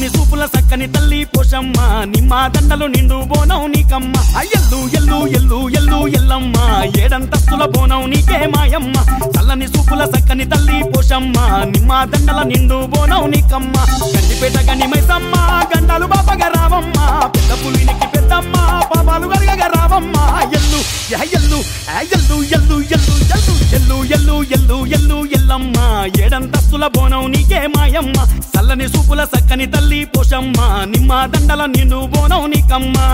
చల్లని సూపుల సక్కని తల్లి పోషమ్మ నిమ్మ దండలు నిండు బోనం నీకమ్మ అయ్యల్లు ఎల్లు ఎల్లు ఎల్లు ఎల్లమ్మ ఏడంతస్తుల బోనం నీకే మాయమ్మ చల్లని సూపుల సక్కని తల్లి పోషమ్మ నిమ్మ దండల నిండు బోనం నీకమ్మ గండిపేట గని మైసమ్మ గండాలు బాబగా రావమ్మ పెద్ద పులినికి పెద్దమ్మ పాపాలు గరగగా రావమ్మ ఎల్లు యా ఎల్లు ఆ ఎల్లు ఎల్లు ఎల్లు ఎల్లు ఎల్లు ఎల్లు ఎల్లు ఎల్లు ఎల్లమ్మ ఏడంతస్తుల బోనం నీకే మాయమ్మ చల్లని సూపుల సక్కని తల్లి పోషమ్మ నిమ్మ దండల నిండు బోనం నీకమ్మా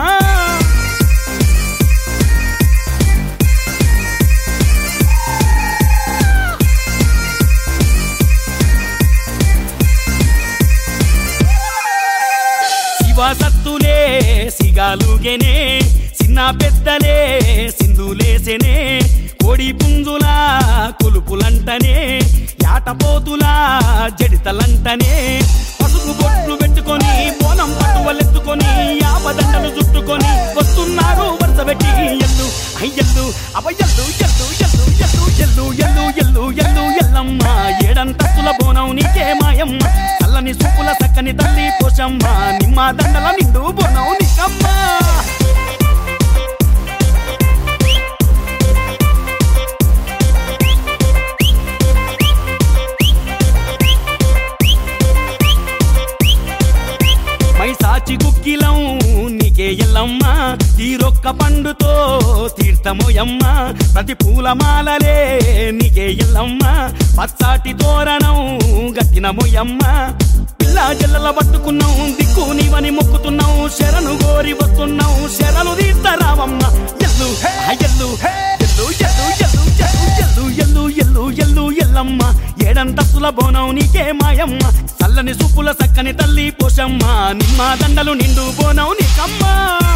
శివసత్తులే సిగాలుగెనే చిన్న పెద్దలే సింధులేసెనే కోడి పుంజుల కులుపులంటనే యాటపోతులా జడితలంటనే పసుపు బొట్లు పెట్టుకొని బోనం పట్టువలెత్తుకొని యాపదండలు చుట్టుకొని వస్తున్నారు వరుస పెట్టి ఎల్లు అయ్యల్లు అబయ్యల్లు ఎల్లు ఎల్లు ఎల్లు ఎల్లు ఎల్లు ఎల్లు ఎల్లు ఎల్లమ్మ ఏడంతస్తుల బోనం నీకే మాయమ్మ చల్లని సూపుల సక్కని తల్లి పోషమ్మ నిమ్మ దండల నిండు బోనం నీకమ్మ మైసాచి గుక్కిలం నీకే ఎల్లమ్మ తీరొక్క పండుతో తీర్థమోయమ్మ ప్రతి పూలమాలలే నీకే ఎల్లమ్మ పచ్చాటి తోరణం గట్టినమోయమ్మ పిల్లా జల్లల పట్టుకున్నాం దిక్కు నీవని మొక్కుతున్నాం శరణు గోరి వస్తున్నాం శరణు తీర్థరావమ్మ ఎల్లు ఆ ఎల్లు ఎల్లు ఎల్లు ఎల్లు ఎల్లు ఎల్లు ఎల్లు ఎల్లు ఎల్లమ్మ ఏడంతస్తుల బోనం నీకే మాయమ్మ చల్లని సూపుల సక్కని తల్లి పోషమ్మ నిమ్మ దండలు నిండు బోనం నీకమ్మా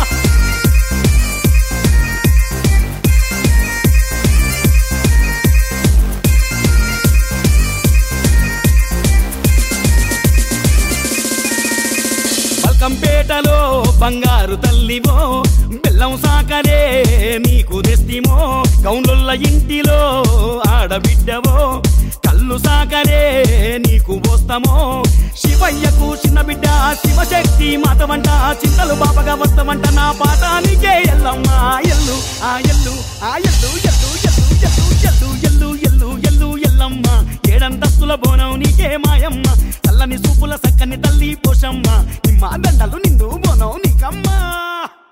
బల్కంపేటలో బంగారు తల్లివో బెల్లం సాకరే నీకు తెస్తిమో గౌండ్ల ఇంటిలో ఆడబిడ్డవో కళ్ళు సాకరే నీకు పోస్తామో శివయ్యకు చిన్న బిడ్డ శివశక్తి మాత వంట చింతలు బాబగా వస్తామంట నా పాట నీకే ఎల్లమ్మా ఎల్లు ఆ ఎల్లు ఆ ఎల్లు ఎల్లు ఎల్లు ఎల్లు ఎల్లు ఎల్లు ఎల్లు ఎల్లు ఎల్లమ్మ ఏడంతస్తుల బోనం నీకే మాయమ్మ చల్లని సూపుల సక్కని తల్లి పోషమ్మ నిమ్మ దండలు నిండు బోనం నీకమ్మా